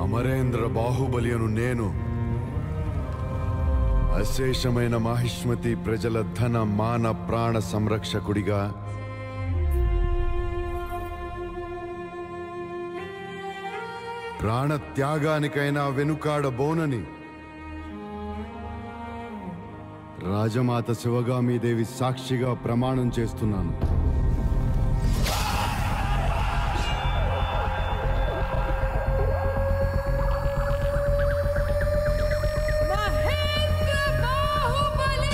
అమరేంద్ర బాహుబలి అను నేను అశేషమైన మాహిష్మతి ప్రజల ధన మాన ప్రాణ సంరక్షకుడిగా ప్రాణ త్యాగానికైనా వెనుకాడబోనని రాజమాత శివగామీదేవి సాక్షిగా ప్రమాణం చేస్తున్నాను మహేంద్ర బాహుబలి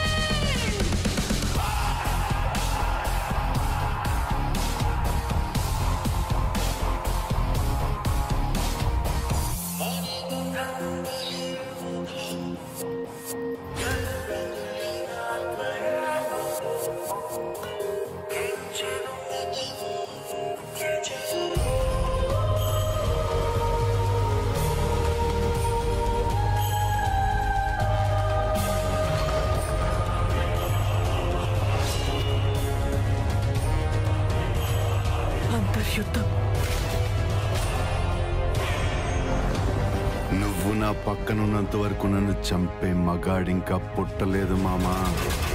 అంతర్యుద్ధం నువ్వు నా పక్కనున్నంత వరకు నన్ను చంపే మగాడింకా పుట్టలేదు మామా